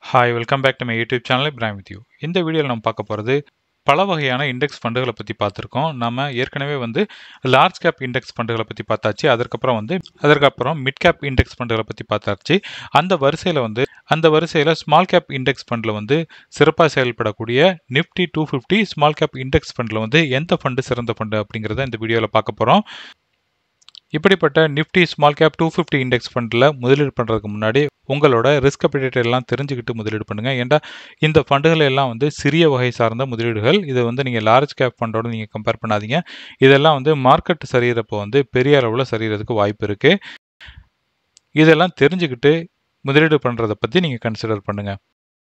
hi welcome back to my YouTube channel Ibrahim with you இந்த வீடியோவில் நம்ம பார்க்க போகிறது பல வகையான இண்டெக்ஸ் ஃபண்டுகளை பற்றி பார்த்துருக்கோம் நம்ம ஏற்கனவே வந்து லார்ஜ் கேப் இண்டெக்ஸ் ஃபண்டுகளை பற்றி பார்த்தாச்சு அதற்கப்புறம் வந்து அதற்கப்புறம் மிட் கேப் இண்டெக்ஸ் ஃபண்டுகளை பற்றி பார்த்தாச்சு அந்த வரிசையில் வந்து அந்த வரிசையில் ஸ்மால் கேப் இண்டெக்ஸ் ஃபண்டில் வந்து சிறப்பாக செயல்படக்கூடிய Nifty two fifty small cap index ஃபண்டில் வந்து எந்த ஃபண்டு சிறந்த ஃபண்டு அப்படிங்கிறத இந்த வீடியோவில் பார்க்க போகிறோம் இப்படிப்பட்ட Nifty small cap two fifty index ஃபண்டில் முதலீடு பண்ணுறதுக்கு முன்னாடி உங்களோட ரிஸ்க் அப்பிடேட் எல்லாம் தெரிஞ்சுக்கிட்டு முதலீடு பண்ணுங்கள் ஏன்டா இந்த ஃபண்டுகள் எல்லாம் வந்து சிறிய வகை சார்ந்த முதலீடுகள் இதை வந்து நீங்கள் லார்ஜ் கேப் ஃபண்டோட நீங்கள் கம்பேர் பண்ணாதீங்க இதெல்லாம் வந்து மார்க்கெட் சரியிறப்போ வந்து பெரிய அளவில் சரியறதுக்கு வாய்ப்பு இருக்குது இதெல்லாம் தெரிஞ்சுக்கிட்டு முதலீடு பண்ணுறதை பற்றி நீங்கள் கன்சிடர் பண்ணுங்கள்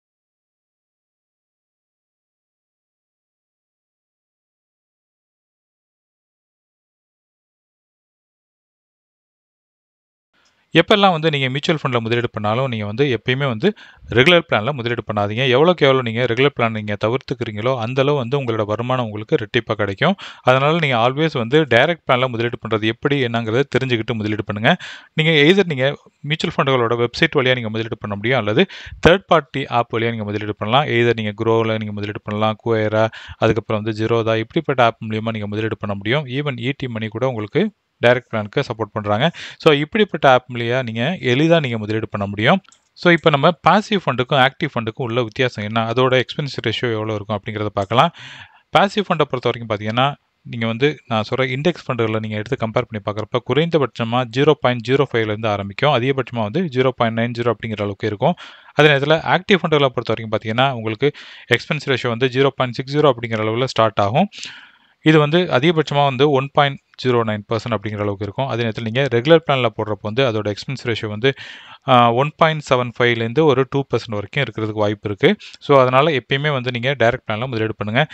எப்பெல்லாம் வந்து நீங்கள் மியூச்சுவல் ஃபண்டில் முதலீடு பண்ணாலும் நீங்கள் வந்து எப்பயுமே வந்து ரெகுலர் பிளானில் முதலீடு பண்ணாதீங்க எவ்வளோக்கு எவ்வளோ நீங்கள் ரெகுலர் பிளான் நீங்கள் தவிர்த்துக்கிறீங்களோ அந்தளவு வந்து உங்களோட வருமானம் உங்களுக்கு ரெட்டிப்பாக கிடைக்கும் அதனால் நீங்கள் ஆல்வேஸ் வந்து டைரக்ட் பிளானில் முதலீடு பண்ணுறது எப்படி என்னங்கிறத தெரிஞ்சுக்கிட்டு முதலீடு பண்ணுங்கள் நீங்கள் எய்தர் நீங்கள் மியூச்சுவல் ஃபண்டுகளோட வெப்சைட் வழியாக நீங்கள் முதலீடு பண்ண முடியும் அல்லது தேர்ட் பார்ட்டி ஆப் வழியாக நீங்கள் முதலீடு பண்ணலாம் எய்தர் நீங்கள் குரோவில் நீங்கள் முதலீடு பண்ணலாம் குவேரா அதுக்கப்புறம் வந்து ஜிரோதா இப்படிப்பட்ட ஆப் மூலியமாக நீங்கள் முதலீடு பண்ண முடியும் ஈவன் இடி மணி கூட உங்களுக்கு டைரக்ட் பிளானுக்கு சப்போர்ட் பண்ணுறாங்க ஸோ இப்படிப்பட்ட ஆப் மூலியா நீங்கள் எளிதாக நீங்கள் முதலீடு பண்ண முடியும் ஸோ இப்போ நம்ம பாசிவ் ஃபண்டுக்கும் ஆக்டிவ் ஃபண்டுக்கும் உள்ள வித்தியாசம் என்ன அதோட எக்ஸ்பென்ஸ் ரேஷியோ எவ்வளோ இருக்கும் அப்படிங்கிறத பார்க்கலாம் பாசிவ் ஃபண்டை பொறுத்த வரைக்கும் பார்த்தீங்கன்னா நீங்கள் வந்து நான் சொல்கிற இண்டெக்ஸ் ஃபண்டுகளில் நீங்கள் எடுத்து கம்பேர் பண்ணி பார்க்குறப்ப குறைந்தபட்சமாக ஜீரோ பாயிண்ட் ஜீரோ ஃபைவ்லேருந்து ஆரம்பிக்கும் அதிகபட்சமாக வந்து ஜீரோ பாயிண்ட் நைன் ஜீரோ அப்படிங்கிற அளவுக்கு இருக்கும் அதே நேரத்தில் ஆக்டிவ் ஃபண்டுகளை பொறுத்த வரைக்கும் பார்த்தீங்கன்னா உங்களுக்கு எக்ஸ்பென்ஸ் ரேஷியோ வந்து ஜீரோ பாயிண்ட் சிக்ஸ் ஜீரோ அப்படிங்கிற அளவில் ஸ்டார்ட் ஆகும் இது வந்து அதிகபட்சமாக வந்து one point zero nine percent அப்படிங்கிற அளவுக்கு இருக்கும் அதே நேரத்தில் நீங்கள் ரெகுலர் பிளானில் போடுறப்போ வந்து அதோட எக்ஸ்பென்ஸ் ரேஷியோ வந்து ஒன் பாயிண்ட் செவன் ஃபைவ்லேருந்து ஒரு டூ பர்சன்ட் வரைக்கும் இருக்கிறதுக்கு வாய்ப்பு இருக்குது ஸோ அதனால் எப்பயுமே வந்து நீங்கள் டைரக்ட் பிளானில் முதலீடு பண்ணுங்கள்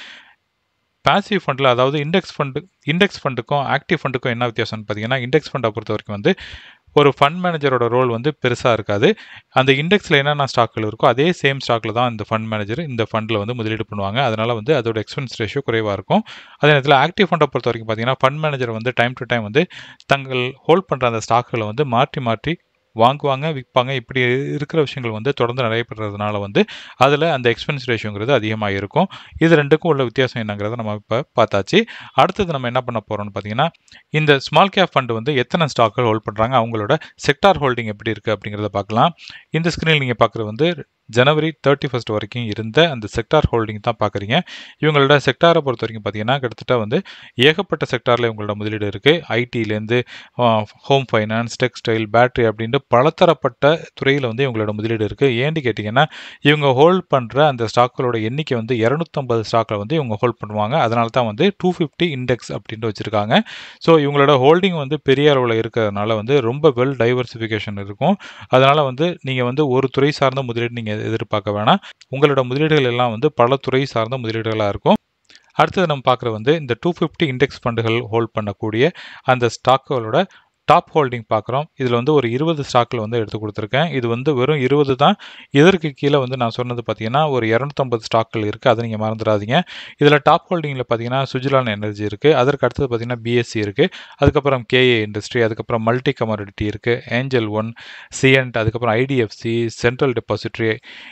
பாசிவ் ஃபண்டில் அதாவது இண்டெக்ஸ் ஃபண்டு இண்டெக்ஸ் ஃபண்டுக்கும் ஆக்டிவ் ஃபண்டுக்கும் என்ன வித்தியாசம்னு பார்த்தீங்கன்னா இண்டெக்ஸ் ஃபண்டை பொறுத்த வரைக்கும் வந்து ஒரு ஃபண்ட் மேனேஜரோட ரோல் வந்து பெருசாக இருக்காது அந்த இண்டெக்ஸில் என்னென்ன ஸ்டாக்கள் இருக்கோ அதே சேம் ஸ்டாக்கில் தான் இந்த ஃபண்ட் மேனேஜர் இந்த ஃபண்டில் வந்து முதலீடு பண்ணுவாங்க அதனால் வந்து அதோட எக்ஸ்பென்ஸ் ரேஷியோ குறைவாக இருக்கும் அதே நேரத்தில் ஆக்டிவ் ஃபண்டை பொறுத்த வரைக்கும் பார்த்தீங்கன்னா ஃபண்ட் மேனேஜர் வந்து டைம் டு டைம் வந்து தங்கள் ஹோல்ட் பண்ணுற அந்த ஸ்டாக்களை வந்து மாற்றி மாற்றி வாங்குவாங்க விற்பாங்க இப்படி இருக்கிற விஷயங்கள் வந்து தொடர்ந்து நடைபெறதுனால வந்து அதில் அந்த எக்ஸ்பென்ஸ் ரேஷியோங்கிறது அதிகமாக இருக்கும் இது ரெண்டுக்கும் உள்ள வித்தியாசம் என்னங்கிறத நம்ம இப்போ பார்த்தாச்சு அடுத்தது நம்ம என்ன பண்ண போகிறோம்னு பார்த்தீங்கன்னா இந்த ஸ்மால் கேப் ஃபண்டு வந்து எத்தனை ஸ்டாக்கள் ஹோல்ட் பண்ணுறாங்க அவங்களோட செக்டார் ஹோல்டிங் எப்படி இருக்குது அப்படிங்கிறத பார்க்கலாம் இந்த ஸ்க்ரீனில் நீங்கள் பார்க்குறது வந்து ஜனவரி தேர்ட்டி ஃபஸ்ட் வரைக்கும் இருந்த அந்த செக்டார் ஹோல்டிங் தான் பார்க்குறீங்க இவங்களோட செக்டாரை பொறுத்த வரைக்கும் பார்த்தீங்கன்னா கிட்டத்தட்ட வந்து ஏகப்பட்ட செக்டாரில் இவங்களோட முதலீடு இருக்குது ஐடியிலேருந்து ஹோம் ஃபைனான்ஸ் டெக்ஸ்டைல் பேட்டரி அப்படின்ட்டு பலதரப்பட்ட துறையில் வந்து இவங்களோட முதலீடு இருக்குது ஏன்னு கேட்டிங்கன்னா இவங்க ஹோல்ட் பண்ணுற அந்த ஸ்டாக்களோட எண்ணிக்கை வந்து இரநூத்தம்பது ஸ்டாக்கில் வந்து இவங்க ஹோல்ட் பண்ணுவாங்க அதனால தான் வந்து டூ ஃபிஃப்டி இண்டெக்ஸ் அப்படின்ட்டு வச்சுருக்காங்க ஸோ இவங்களோட ஹோல்டிங் வந்து பெரிய அளவில் இருக்கிறதுனால வந்து ரொம்ப வெல் டைவர்சிஃபிகேஷன் இருக்கும் அதனால் வந்து நீங்கள் வந்து ஒரு துறை சார்ந்த முதலீடு நீங்கள் எதிர்பார்க்க வேணாம் உங்களோட முதலீடுகள் எல்லாம் வந்து பல துறை சார்ந்த முதலீடுகளாக இருக்கும் அடுத்தது நம்ம பார்க்குற வந்து இந்த டூ ஃபிஃப்டி இண்டெக்ஸ் ஃபண்டுகள் ஹோல்ட் பண்ணக்கூடிய அந்த ஸ்டாக்குகளோட டாப் ஹோல்டிங் பார்க்குறோம் இதில் வந்து ஒரு இருபது ஸ்டாக்கில் வந்து எடுத்து கொடுத்துருக்கேன் இது வந்து வெறும் இருபது தான் இதற்கு கீழே வந்து நான் சொன்னது பார்த்தீங்கன்னா ஒரு இரநூத்தம்பது ஸ்டாக்கள் இருக்குது அதை நீங்கள் மறந்துடாதீங்க இதில் டாப் ஹோல்டிங்கில் பார்த்தீங்கன்னா சுஜிலான் எனர்ஜி இருக்குது அதற்கு அடுத்தது பார்த்தீங்கன்னா பிஎஸ்சி இருக்குது அதுக்கப்புறம் கேஏ இண்டஸ்ட்ரி அதுக்கப்புறம் மல்டி கமாடிட்டி இருக்குது ஏஞ்சல் ஒன் சிஎன்ட் அதுக்கப்புறம் IDFC central depository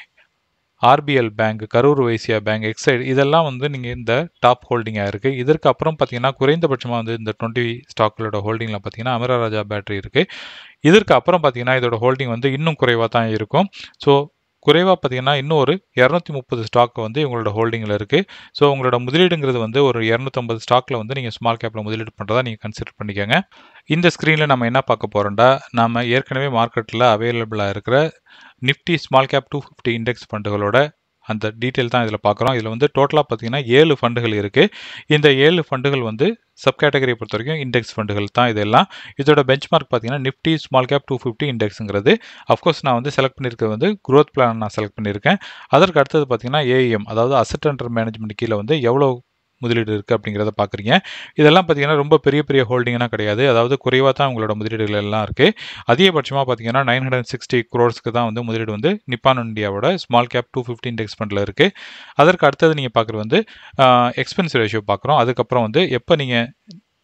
RBL bank Karur Vysya bank Exide இதெல்லாம் வந்து நீங்கள் இந்த டாப் ஹோல்டிங்காக இருக்குது இதற்கு அப்புறம் பார்த்தீங்கன்னா குறைந்தபட்சமாக வந்து இந்த டுவெண்ட்டி ஸ்டாக்களோட ஹோல்டிங்கில் பார்த்தீங்கன்னா அமரராஜா பேட்டரி இருக்குது இதற்கு அப்புறம் பார்த்தீங்கன்னா இதோட ஹோல்டிங் வந்து இன்னும் குறைவாக தான் இருக்கும் ஸோ குறைவாக பார்த்தீங்கன்னா இன்னும் ஒரு இரநூத்தி முப்பது ஸ்டாக் வந்து உங்களோட ஹோல்டிங்கில் இருக்குது ஸோ உங்களோட முதலீடுங்கிறது வந்து ஒரு இரநூத்தம்பது ஸ்டாக்கில் வந்து நீங்கள் ஸ்மால் கேப்பில் முதலீடு பண்ணுறதா நீங்கள் கன்சிடர் பண்ணிக்கோங்க இந்த ஸ்க்ரீனில் நம்ம என்ன பார்க்க போகிறோம்டா நம்ம ஏற்கனவே மார்க்கெட்டில் அவைலபிளாக இருக்கிற Nifty small cap two fifty index ஃபண்டுகளோட அந்த டீட்டெயில் தான் இதில் பார்க்குறோம் இதில் வந்து டோட்டலாக பார்த்தீங்கன்னா ஏழு ஃபண்டுகள் இருக்குது இந்த ஏழு ஃபண்டுகள் வந்து சப் கேட்டகரியை பொறுத்த வரைக்கும் இண்டெக்ஸ் ஃபண்டுகள் தான் இதெல்லாம் இதோட பெஞ்ச் மார்க் பார்த்தீங்கன்னா Nifty small cap two fifty இண்டெக்ஸுங்கிறது அஃப்கோர்ஸ் நான் வந்து செலக்ட் பண்ணியிருக்கிறது வந்து குரோத் பிளான் நான் செலக்ட் பண்ணியிருக்கேன் அதற்கு அடுத்தது பார்த்தீங்கன்னா ஏஎம் அதாவது அசட் அண்டர் மேனேஜ்மெண்ட் கீழே வந்து எவ்வளோ முதலீடு இருக்குது அப்படிங்கிறத பார்க்குறீங்க இதெல்லாம் பார்த்தீங்கன்னா ரொம்ப பெரிய பெரிய ஹோல்டிங்லாம் கிடையாது அதாவது குறைவாக தான் உங்களோட முதலீடுகள் எல்லாம் இருக்குது அதிகபட்சமாக பார்த்தீங்கன்னா நைன் ஹண்ட்ரட் சிக்ஸ்டி க்ரோர்ஸ்க்கு தான் வந்து முதலீடு வந்து நிப்பான் இந்தியாவோட small cap two fifty index ஃபண்டில் இருக்குது அதற்கு அடுத்தது நீங்கள் பார்க்குறது வந்து எக்ஸ்பென்ஸ் ரேஷியோ பார்க்குறோம் அதுக்கப்புறம் வந்து எப்போ நீங்கள்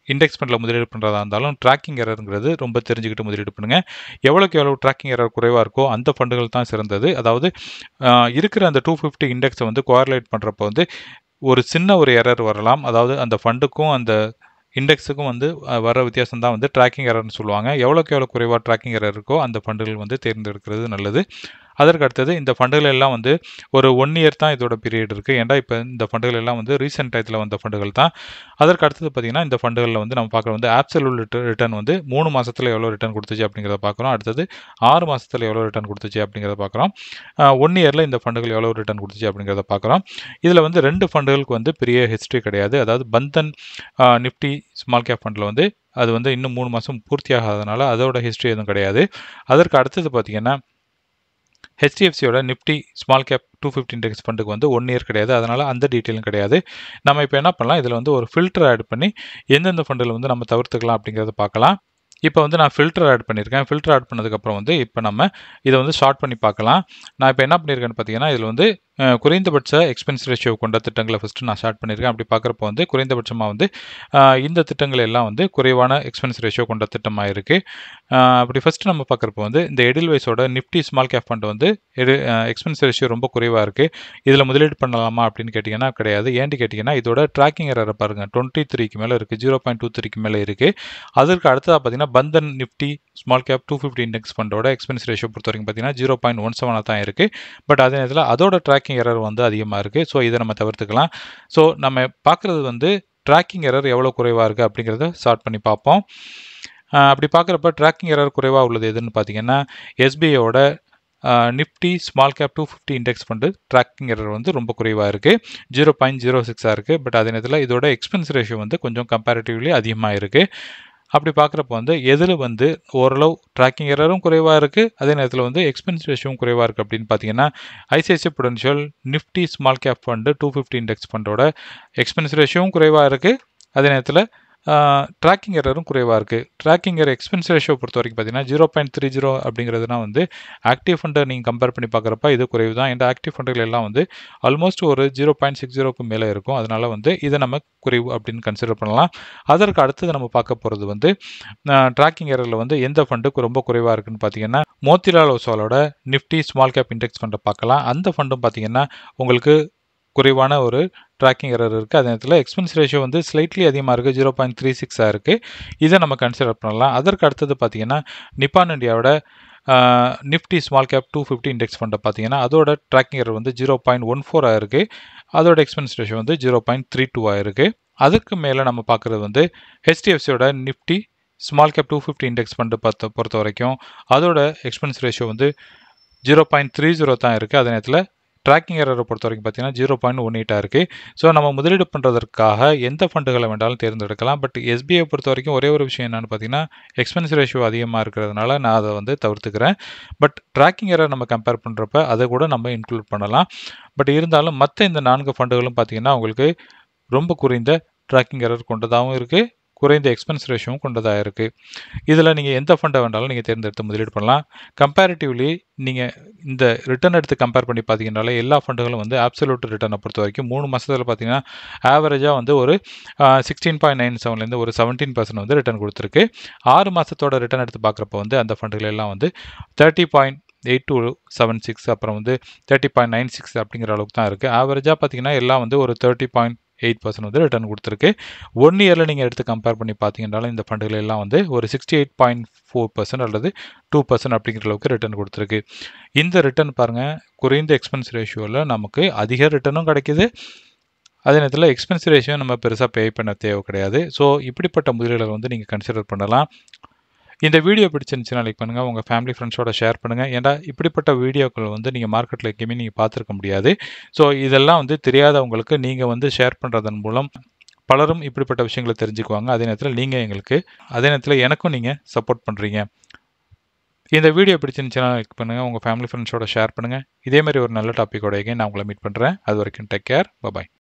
இண்டெக்ஸ் ஃபண்டில் முதலீடு பண்ணுறதா இருந்தாலும் ட்ராக்கிங் எரருங்கிறது ரொம்ப தெரிஞ்சுக்கிட்டு முதலீடு பண்ணுங்கள் எவ்வளோக்கு எவ்வளோ ட்ராக்கிங் எரர் குறைவாக இருக்கோ அந்த ஃபண்டுகள் தான் சிறந்தது அதாவது ஆஹ், இருக்கிற அந்த டூ ஃபிஃப்டி இண்டெக்ஸை வந்து கோஆர்லேட் பண்ணுறப்போ வந்து ஒரு சின்ன ஒரு எரர் வரலாம் அதாவது அந்த ஃபண்டுக்கும் அந்த இண்டெக்ஸுக்கும் வந்து அஹ், வர வித்தியாசம் தான் வந்து ட்ராக்கிங் எரர்னு சொல்லுவாங்க எவ்வளோக்கு எவ்வளோ குறைவாக ட்ராக்கிங் எரர் இருக்கோ அந்த ஃபண்டுகள் வந்து தேர்ந்தெடுக்கிறது நல்லது அதற்கு அடுத்தது இந்த ஃபண்டுகள் எல்லாம் வந்து ஒரு ஒன் இயர் தான் இதோட பீரியட் இருக்குது ஏன்டா இப்போ இந்த ஃபண்டுகள் எல்லாம் வந்து ரீசெண்ட் டயத்தில் வந்த ஃபண்டுகள் தான் அதற்கு அடுத்தது பார்த்தீங்கன்னா இந்த ஃபண்டுகளில் வந்து நம்ம பார்க்குற வந்து ஆப்சல்யூட் ரிட்டர்ன் வந்து மூணு மாதத்தில் எவ்வளோ ரிட்டர்ன் கொடுத்துச்சு அப்படிங்கிறத பார்க்குறோம் அடுத்தது ஆறு மாதத்தில் எவ்வளோ ரிட்டர்ன் கொடுத்துச்சு அப்படிங்கிறத பார்க்குறோம் ஒன் இயரில் இந்த ஃபண்டுகள் எவ்வளோ ரிட்டர்ன் கொடுத்துச்சு அப்படிங்கிறத பார்க்குறோம் இதில் வந்து ரெண்டு ஃபண்டுகளுக்கு வந்து பெரிய ஹிஸ்ட்ரி கிடையாது அதாவது பந்தன் நிஃப்டி ஸ்மால் கேப் ஃபண்டில் வந்து அது வந்து இன்னும் மூணு மாதம் பூர்த்தியாகாதனால அதோட ஹிஸ்ட்ரி எதுவும் கிடையாது அதற்கு அடுத்தது பார்த்தீங்கன்னா ஹெச்டிஎஃப்சியோட Nifty small cap two fifty index ஃபண்டுக்கு வந்து ஒன் இயர் கிடையாது அதனால் அந்த டீட்டெயிலும் கிடையாது நம்ம இப்போ என்ன பண்ணலாம் இதில் வந்து ஒரு ஃபில்டர் ஆட் பண்ணி எந்தெந்த ஃபண்டில் வந்து நம்ம தவிர்த்துக்கலாம் அப்படிங்கிறத பார்க்கலாம் இப்போ வந்து நான் ஃபில்டர் ஆட் பண்ணியிருக்கேன் ஃபில்டர் ஆட் பண்ணதுக்கப்புறம் வந்து இப்போ நம்ம இதை வந்து ஷார்ட் பண்ணி பார்க்கலாம் நான் இப்போ என்ன பண்ணியிருக்கேன்னு பார்த்தீங்கன்னா இதில் வந்து அஹ், குறைந்தபட்ச எக்ஸ்பென்ஸ் ரேஷியோ கொண்ட திட்டங்களை ஃபஸ்ட்டு நான் ஸ்டார்ட் பண்ணியிருக்கேன் அப்படி பார்க்குறப்போ வந்து குறைந்தபட்சமாக வந்து அஹ், இந்த திட்டங்கள் எல்லாம் வந்து குறைவான எக்ஸ்பென்ஸ் ரேஷியோ கொண்ட திட்டமாக இருக்குது அப்படி ஃபஸ்ட்டு நம்ம பார்க்குறப்போ வந்து இந்த எடில்வைஸோட நிஃப்டி ஸ்மால் கேப் ஃபண்ட் வந்து எடு எக்ஸ்பென்ஸ் ரேஷியோ ரொம்ப குறைவாக இருக்குது இதில் முதலீடு பண்ணலாமா அப்படின்னு கேட்டிங்கன்னா கிடையாது ஏன்னு கேட்டிங்கன்னா இதோட ட்ராக்கிங் எரரை பாருங்கள் டுவெண்ட்டி த்ரீக்கு மேலே இருக்குது ஜீரோ பாயிண்ட் டூ த்ரீக்கு மேலே இருக்குது அதற்கு அடுத்ததாக பார்த்தீங்கன்னா Bandhan Nifty small cap two fifty index ஃபண்டோட எக்ஸ்பென்ஸ் ரேஷியோ பொறுத்த வரைக்கும் பார்த்தீங்கன்னா ஜீரோ பாயிண்ட் ஒன் செவனாக தான் இருக்குது பட் அதே நேரத்தில் அதோட ட்ராக்கிங் எரர் வந்து அதிகமாக இருக்குது ஸோ இதை நம்ம தவிர்த்துக்கலாம் ஸோ நம்ம பார்க்குறது வந்து ட்ராக்கிங் எரர் எவ்வளோ குறைவாக இருக்குது அப்படிங்கிறத ஸ்டார்ட் பண்ணி பார்ப்போம் ஆஹ் அப்படி பார்க்குறப்ப ட்ராக்கிங் எரர் குறைவாக உள்ளது எதுன்னு பார்த்தீங்கன்னா எஸ்பிஐயோட Nifty small cap two fifty index fund tracking error வந்து ரொம்ப குறைவாக இருக்குது ஜீரோ பாயிண்ட் ஜீரோ சிக்ஸாக இருக்குது பட் அதே நேரத்தில் இதோட எக்ஸ்பென்ஸ் ரேஷியோ வந்து கொஞ்சம் கம்பேரிட்டிவ்லி அதிகமாக இருக்குது அப்படி பார்க்குறப்ப வந்து எதில் வந்து ஓரளவு ட்ராக்கிங் எரரும் குறைவாக இருக்குது அதே நேரத்தில் வந்து எக்ஸ்பென்ஸ் ரேஷியோவும் குறைவாக இருக்குது அப்படின்னு பார்த்தீங்கன்னா ICICI Prudential Nifty small cap fund two fifty index ஃபண்டோட எக்ஸ்பென்ஸ் ரேஷியோவும் குறைவாக இருக்குது அதே நேரத்தில் ட்ராக்கிங் எரரும் குறைவாக இருக்குது ட்ராக்கிங் எரர் எக்ஸ்பென்ஸ் ரேஷியோ பொறுத்த வரைக்கும் பார்த்தீங்கன்னா ஜீரோ பாயிண்ட் த்ரீ ஜீரோ அப்படிங்கிறதுனா வந்து ஆக்டிவ் ஃபண்டை நீங்கள் கம்பேர் பண்ணி பார்க்குறப்ப இது குறைவு தான் இந்த ஆக்டிவ் ஃபண்டுகள் எல்லாம் வந்து ஆல்மோஸ்ட் ஒரு ஜீரோ பாயிண்ட் சிக்ஸ் ஜீரோக்கு மேலே இருக்கும் அதனால் வந்து இதை நம்ம குறைவு அப்படின்னு கன்சிடர் பண்ணலாம் அதற்கு அடுத்தது நம்ம பார்க்க போகிறது வந்து ட்ராக்கிங் எரரில் வந்து எந்த ஃபண்டுக்கு ரொம்ப குறைவாக இருக்குன்னு பார்த்தீங்கன்னா மோத்திலால் ஒசாலோட நிஃப்டி ஸ்மால் கேப் இண்டெக்ஸ் ஃபண்டை பார்க்கலாம் அந்த ஃபண்டும் பார்த்தீங்கன்னா உங்களுக்கு குறைவான ஒரு ட்ராக்கிங் எரர் இருக்குது அதே நேரத்தில் எக்ஸ்பென்ஸ் ரேஷியோ வந்து ஸ்லைட்லி அதிகமாக இருக்குது ஜீரோ பாயிண்ட் த்ரீ சிக்ஸாக இருக்குது இதை நம்ம கன்சிடர் பண்ணலாம் அதற்கு அடுத்தது பார்த்தீங்கன்னா நிப்பான் இந்தியாவோட Nifty small cap two fifty index ஃபண்டை பார்த்தீங்கன்னா அதோட ட்ராக்கிங் எரர் வந்து ஜீரோ பாயிண்ட் ஒன் ஃபோராக இருக்குது அதோட எக்ஸ்பென்ஸ் ரேஷியோ வந்து ஜீரோ பாயிண்ட் த்ரீ டூவாக இருக்குது அதுக்கு மேலே நம்ம பார்க்குறது வந்து ஹெச்டிஎஃப்சியோட Nifty small cap two fifty index fund பார்த்த பொறுத்த வரைக்கும் அதோட எக்ஸ்பென்ஸ் ரேஷியோ வந்து ஜீரோ பாயிண்ட் த்ரீ ஜீரோ தான் இருக்குது அதே நேரத்தில் ட்ராக்கிங் எரரை பொறுத்த வரைக்கும் பார்த்தீங்கன்னா ஜீரோ பாயிண்ட் ஒன் எயிட்டாக இருக்குது ஸோ நம்ம முதலீடு பண்ணுறதற்காக எந்த ஃபண்டுகளை வேண்டாலும் தேர்ந்தெடுக்கலாம் பட் எஸ்பிஐ பொறுத்த வரைக்கும் ஒரே ஒரு விஷயம் என்னென்னு பார்த்தீங்கன்னா எக்ஸ்பென்ஸ் ரேஷியோ அதிகமாக இருக்கிறதுனால நான் அதை வந்து தவிர்த்துக்கிறேன் பட் ட்ராக்கிங் எரர் நம்ம கம்பேர் பண்ணுறப்ப அதை கூட நம்ம இன்க்ளூட் பண்ணலாம் பட் இருந்தாலும் மற்ற இந்த நான்கு ஃபண்டுகளும் பார்த்தீங்கன்னா உங்களுக்கு ரொம்ப குறைந்த ட்ராக்கிங் எரர் கொண்டதாகவும் இருக்குது குறைந்த எக்ஸ்பென்ஸ் ரேஷியோவும் கொண்டதாக இருக்குது இதில் நீங்கள் எந்த ஃபண்டை வேண்டாலும் நீங்கள் தேர்ந்தெடுத்து முதலீடு பண்ணலாம் கம்பேரிட்டிவ்லி நீங்கள் இந்த ரிட்டர்ன் எடுத்து கம்பேர் பண்ணி பார்த்தீங்கன்னாலே எல்லா ஃபண்டுகளும் வந்து ஆப்சலூட் ரிட்டர்னை பொறுத்த வரைக்கும் மூணு மாதத்தில் பார்த்தீங்கன்னா ஆவரேஜாக வந்து ஒரு சிக்ஸ்டீன் பாயிண்ட் நைன் செவன்லேருந்து ஒரு செவன்டீன் பர்சன்ட் வந்து ரிட்டர்ன் கொடுத்துருக்கு ஆறு மாதத்தோட ரிட்டர்ன் எடுத்து பார்க்குறப்ப வந்து அந்த ஃபண்டுகள் எல்லாம் வந்து thirty point eight two seven six அப்புறம் வந்து தேர்ட்டி பாயிண்ட் நைன் சிக்ஸ் அப்படிங்கிற அளவுக்கு தான் இருக்குது ஆவரேஜாக பார்த்தீங்கன்னா எல்லாம் வந்து ஒரு தேர்ட்டி பாயிண்ட் எயிட் பர்சன்ட் வந்து ரிட்டர்ன் கொடுத்துருக்கு ஒன் இயரில் நீங்கள் எடுத்து கம்பேர் பண்ணி பார்த்தீங்கன்னாலும் இந்த ஃபண்டுகள் எல்லாம் வந்து ஒரு sixty eight point four percent அல்லது டூ பர்சன்ட் அப்படிங்கிற அளவுக்கு ரிட்டர்ன் கொடுத்துருக்கு இந்த ரிட்டர்ன் பாருங்கள் குறைந்த எக்ஸ்பென்ஸ் ரேஷியோவில் நமக்கு அதிக ரிட்டர்னும் கிடைக்கிது அதே நேரத்தில் எக்ஸ்பென்ஸ் ரேஷியோ நம்ம பெருசாக பே பண்ண தேவை கிடையாது ஸோ இப்படிப்பட்ட முதலீடுகளை வந்து நீங்கள் கன்சிடர் பண்ணலாம் இந்த வீடியோ பிடிச்சிருந்துச்சுன்னா லைக் பண்ணுங்கள் உங்கள் ஃபேமிலி ஃப்ரெண்ட்ஸோட ஷேர் பண்ணுங்கள் ஏன்னா இப்படிப்பட்ட வீடியோக்கள் வந்து நீங்கள் மார்க்கெட்டில் எங்கேயுமே நீங்கள் பார்த்துருக்க முடியாது ஸோ இதெல்லாம் வந்து தெரியாதவங்களுக்கு நீங்கள் வந்து ஷேர் பண்ணுறதன் மூலம் பலரும் இப்படிப்பட்ட விஷயங்களை தெரிஞ்சுக்குவாங்க அதே நேரத்தில் நீங்கள் எங்களுக்கு அதே நேரத்தில் எனக்கும் நீங்கள் சப்போர்ட் பண்ணுறீங்க இந்த வீடியோ பிடிச்சிருந்துச்சுன்னா லைக் பண்ணுங்கள் உங்கள் ஃபேமிலி ஃப்ரெண்ட்ஸோட ஷேர் பண்ணுங்கள் இதே மாதிரி ஒரு நல்ல டாப்பிக்கோட நான் உங்களை மீட் பண்ணுறேன் அது வரைக்கும் டேக் கேர் பபாய்